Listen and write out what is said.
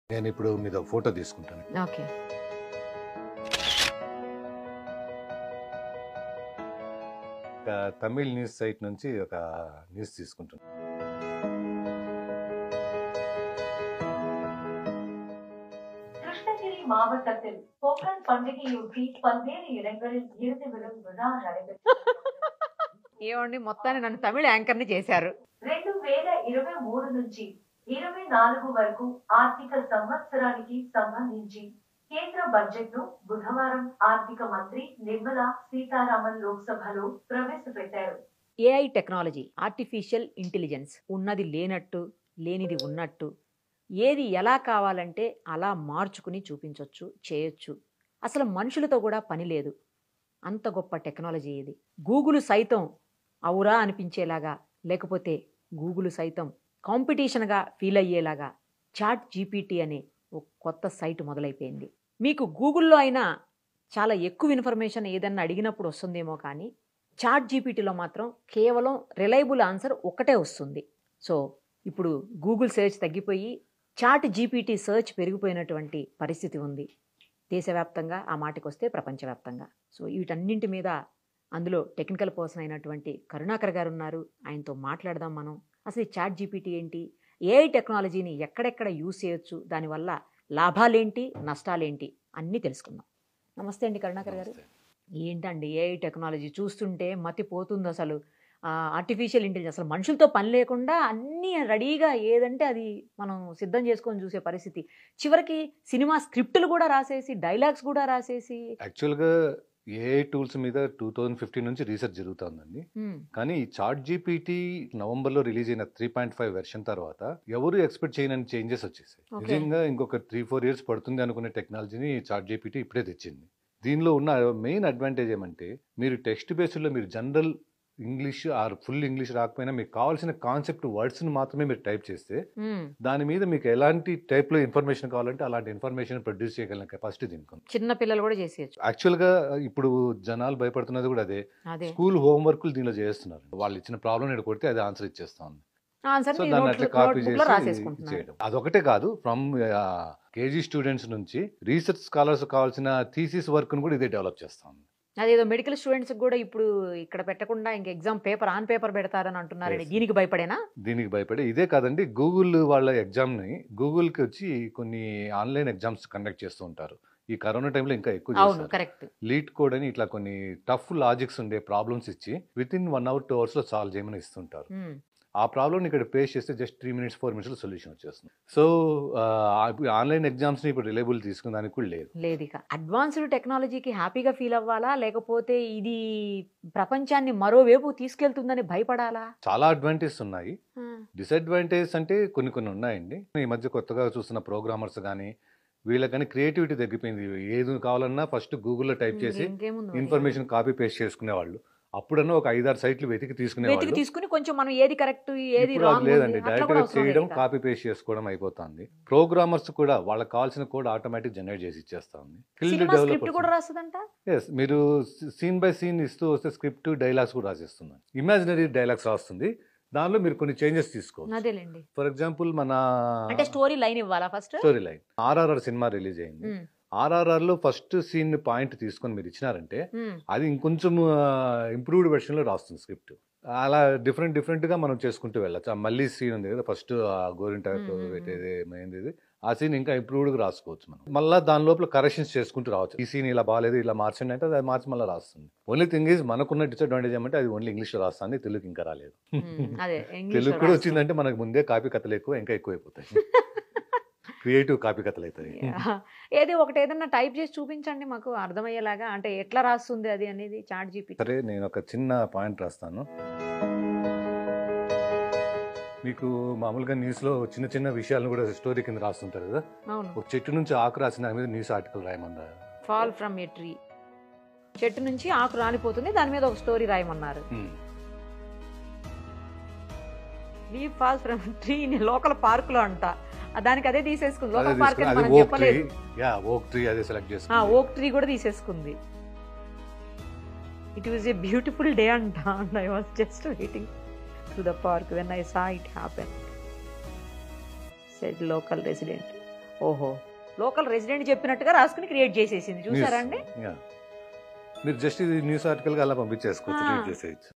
నేను ఇప్పుడు మీద ఒక ఫోటో తీసుకుంటాను ఓకే ఒక తమిళ్ న్యూస్ సైట్ నుంచి ఒక న్యూస్ తీసుకుంటున్నాను கிருஷ்ணகிரி மாவட்டத்தில் பொங்கல் பண்டிகையொட்டி பல்வேறு இடங்களில் இருந்து விடும் விழா நடைபெற்றது ఏమండి మొత్తాన్ని నన్ను తమిళ యాంకర్ని చేశారు రెండు వేల ఇరవై మూడు నుంచి ఇరవై నాలుగు వరకు ఆర్థిక సంవత్సరానికి సంబంధించి కేంద్ర బడ్జెట్ ను బుధవారం ఆర్థిక మంత్రి నిర్మలా సీతారామన్ లోక్సభలో ప్రవేశపెట్టారు ఏఐ టెక్నాలజీ ఆర్టిఫిషియల్ ఇంటెలిజెన్స్ ఉన్నది లేనట్టు లేనిది ఉన్నట్టు ఏది ఎలా కావాలంటే అలా మార్చుకుని చూపించవచ్చు చేయొచ్చు అసలు మనుషులతో కూడా పని లేదు అంత గొప్ప టెక్నాలజీ ఇది గూగుల్ సైతం అవురా అనిపించేలాగా లేకపోతే గూగుల్ సైతం కాంపిటీషన్గా ఫీల్ అయ్యేలాగా చాట్ జీపీటీ అనే ఒక కొత్త సైట్ మొదలైపోయింది మీకు గూగుల్లో అయినా చాలా ఎక్కువ ఇన్ఫర్మేషన్ ఏదన్నా అడిగినప్పుడు వస్తుందేమో కానీ చాట్ జీపీటీలో మాత్రం కేవలం రిలయబుల్ ఆన్సర్ ఒక్కటే వస్తుంది సో ఇప్పుడు గూగుల్ సెర్చ్ తగ్గిపోయి చాట్ జీపీటీ సెర్చ్ పెరిగిపోయినటువంటి పరిస్థితి ఉంది దేశవ్యాప్తంగా ఆ మాటకి వస్తే ప్రపంచవ్యాప్తంగా సో వీటన్నింటి మీద అందులో టెక్నికల్ పర్సన్ అయినటువంటి కరుణాకర్ గారు ఉన్నారు ఆయనతో మాట్లాడదాం మనం అసలు ఈ చాట్ జీపీటీ ఏంటి ఏఐ టెక్నాలజీని ఎక్కడెక్కడ యూజ్ చేయొచ్చు దానివల్ల లాభాలేంటి నష్టాలేంటి అన్నీ తెలుసుకుందాం నమస్తే అండి కరుణాకర్ గారు ఏంటండి ఏఐ టెక్నాలజీ చూస్తుంటే మతి పోతుంది అసలు ఆర్టిఫిషియల్ ఇంటెలిజెన్స్ అసలు మనుషులతో పని లేకుండా అన్నీ రెడీగా ఏదంటే అది మనం సిద్ధం చేసుకొని చూసే పరిస్థితి చివరికి సినిమా స్క్రిప్టులు కూడా రాసేసి డైలాగ్స్ కూడా రాసేసి యాక్చువల్గా ఏఐ టూల్స్ మీద టూ థౌజండ్ ఫిఫ్టీన్ నుంచి రీసెర్చ్ జరుగుతుందండి హ్మ్, కానీ ఈ చాట్ జీపీటీ నవంబర్లో రిలీజ్ అయిన త్రీ పాయింట్ ఫైవ్ వెర్షన్ తర్వాత ఎవరు ఎక్స్పెక్ట్ చేయని చేంజెస్ వచ్చేసాయి Okay. నిజంగా ఇంకొక త్రీ ఫోర్ ఇయర్స్ పడుతుంది అనుకునే టెక్నాలజీని చాట్ జీపీటీ ఇప్పుడే తెచ్చింది దీనిలో ఉన్న మెయిన్ అడ్వాంటేజ్ ఏమంటే మీరు టెక్స్ట్ బేస్డ్లో మీరు general English or full English రాకపోయినా మీకు కావాల్సిన కాన్సెప్ట్ వర్డ్స్ని మాత్రమే మీరు టైప్ చేస్తే హ్మ్. దాని మీద మీకు ఎలాంటి టైప్లో ఇన్ఫర్మేషన్ కావాలంటే అలాంటి ఇన్ఫర్మేషన్ ప్రొడ్యూస్ చేయగలిగిన కెపాసిటీ దీనికి ఉంది చిన్న పిల్లలు కూడా చేసేయచ్చు యాక్చువల్గా ఇప్పుడు జనాలు భయపడుతున్నది కూడా అదే అదే స్కూల్ హోంవర్క్లు దీనిలో చేస్తున్నారు వాళ్ళు ఇచ్చిన ప్రాబ్లం నేను కొడితే అది ఆన్సర్ ఇచ్చేస్తాం ఆన్సర్ సో దాన్ని అట్లా కాపీ నోట్బుక్ లో చేసి రాసేసుకుంటున్నారు చేయడం అదొకటే కాదు ఫ్రమ్ కేజీ స్టూడెంట్స్ నుంచి రీసెర్చ్ స్కాలర్స్ కావాల్సిన థీసిస్ వర్క్ కూడా ఇదే డెవలప్ చేస్తాం అదేదో మెడికల్ స్టూడెంట్స్ కూడా ఇప్పుడు ఇక్కడ పెట్టకుండా ఇంక ఎగ్జామ్ పేపర్ ఆన్ పేపర్ పెడతారని అంటున్నారండి Yes. దీనికి భయపడేనా దీనికి భయపడి ఇదే కాదండి గూగుల్ వాళ్ళ ఎగ్జామ్ని గూగుల్కి వచ్చి కొన్ని ఆన్లైన్ ఎగ్జామ్స్ కండక్ట్ చేస్తూ ఉంటారు ఈ కరోనా టైంలో ఇంకా ఎక్కువ అవును చేస్తారు కరెక్ట్ లీడ్ కోడ్ అని ఇట్లా కొన్ని టఫ్ లాజిక్స్ ఉండే ప్రాబ్లమ్స్ ఇచ్చి with in one hour two అవర్స్లో సాల్వ్ చేయమని ఇస్తుంటారు ఆ ప్రాబ్లమ్ని ఇక్కడ పేస్ చేస్తే జస్ట్ త్రీ మినిట్స్ ఫోర్ మినిట్స్లో సొల్యూషన్ వచ్చేస్తుంది సో ఆన్లైన్ ఎగ్జామ్స్ని ఇప్పుడు రిలేబుల్ తీసుకునే దానికి కూడా లేదు లేదు ఇక అడ్వాన్స్డ్ టెక్నాలజీకి హ్యాపీగా ఫీల్ అవ్వాలా లేకపోతే ఇది ప్రపంచాన్ని మరోవైపు తీసుకెళ్తుందని భయపడాలా చాలా అడ్వాంటేజెస్ ఉన్నాయి ఆ, డిసడ్వాంటేజెస్ అంటే కొన్ని కొన్ని ఉన్నాయండి ఈ మధ్య కొత్తగా చూస్తున్న ప్రోగ్రామర్స్ కానీ వీళ్ళకి కానీ క్రియేటివిటీ తగ్గిపోయింది ఏది కావాలన్నా ఫస్ట్ గూగుల్లో టైప్ చేసి ఇంకేముంది మరి? ఇన్ఫర్మేషన్ కాపీ పేస్ట్ చేసుకునేవాళ్ళు అప్పుడన్నా ఒక ఐదారు సైట్లు వెతికి వెతికి తీసుకునేవాళ్ళు తీసుకుని కొంచెం మనం ఏది కరెక్ట్ ఏది ఇప్పుడు అది రాంగ్ లేదండి అట్లా డైరెక్ట్ కూడా గా అవసరం లేదు చేయడం ఇక. కాపీ పేస్ట్ చేసుకోవడం అయిపోతుంది ప్రోగ్రామర్స్ కూడా వాళ్ళకి కావాల్సిన కోడ్ ఆటోమేటిక్ జనరేట్ చేసి ఇచ్చేస్తుంది ఫీల్డ్ సినిమా స్క్రిప్ట్ కూడా డెవలపర్స్ రాస్తుందంట ఎస్ మీరు సీన్ బై సీన్ ఇస్తూ వస్తే స్క్రిప్ట్ డైలాగ్స్ కూడా రాసేస్తుంది ఇమాజినరీ డైలాగ్స్ రాస్తుంది దానిలో మీరు కొన్ని చేంజెస్ తీసుకోవచ్చు అదేలేండి ఫర్ ఎగ్జాంపుల్ మన అంటే స్టోరీ లైన్ ఇవ్వాలా first story line RRR cinema release అయింది ఆర్ఆర్ఆర్ లో ఫస్ట్ సీన్ పాయింట్ తీసుకొని మీరు ఇచ్చినారంటే అది ఇంకొంచెం ఇంప్రూవ్డ్ వెర్షన్ లో రాస్తుంది స్క్రిప్ట్ అలా డిఫరెంట్ డిఫరెంట్ గా మనం చేసుకుంటూ వెళ్ళచ్చు ఆ మళ్ళీ సీన్ ఉంది కదా ఫస్ట్ గోరింటాకు మ్మ్, మ్మ్, పెట్టేది ఏంది ఇది ఆ సీన్ ఇంకా ఇంప్రూవ్డ్ గా రాసుకోవచ్చు మనం మళ్ళీ దాని లోపల కరెక్షన్స్ చేసుకుంటూ రావచ్చు ఈ సీన్ ఇలా బాగాలేదు ఇలా మార్చండి అంటే అది మార్చి మళ్ళీ రాస్తుంది ఓన్లీ థింగ్ ఈజ్ మనకున్న డిసడ్వాంటేజ్ ఏమంటే అది ఓన్లీ ఇంగ్లీష్ లో రాస్తుంది తెలుగు ఇంకా రాలేదు అదే ఇంగ్లీష్ తెలుగు కూడా వచ్చిందంటే మనకు ముందే కాపీ కథలు ఎక్కువ ఇంకా ఎక్కువ అయిపోతాయి క్రియేటివ్ కాపీ కథలు అవుతాయి ఏది ఒకటి ఏదన్నా టైప్ చేసి చూపించండి మాకు అర్థమయ్యేలాగా అంటే ఎట్లా రాస్తుంది అది అనేది చాట్ జీపీ సరే నేను ఒక చిన్న పాయింట్ రాస్తాను మీకు మామూలుగా న్యూస్లో చిన్న చిన్న విషయాలను కూడా స్టోరీ కింద రాస్తుంటారు కదా అవును ఒక చెట్టు నుంచి ఆకు రాసిన దాని మీద న్యూస్ ఆర్టికల్ రాయమన్నారు ఫాల్ ఫ్రమ్ ఏ ట్రీ చెట్టు నుంచి ఆకు రాలిపోతుంది దాని మీద ఒక స్టోరీ రాయమన్నారు leave fall from tree local park లో అంట ఆ దానికి అదే తీసేసుకుంది అదే లోకల్ పార్క్ తీసుకుని అని అది మనం ఓక్ ట్రీ చెప్పలేదు యా ఓక్ ట్రీ అదే సెలెక్ట్ ఆ చేసుకుని ఓక్ ట్రీ కూడా తీసేసుకుంది it was a beautiful day అంట and I was just waiting to the park when I saw it happen said local resident ఓహో లోకల్ రెసిడెంట్ చెప్పినట్టుగా రాసుకుని క్రియేట్ చేసేసింది చూసారా అండి Yeah. మీరు జస్ట్ ఇది న్యూస్ ఆర్టికల్ గా అలా పంపించేసుకోవచ్చు ఆ. రీడ్ చేసేయచ్చు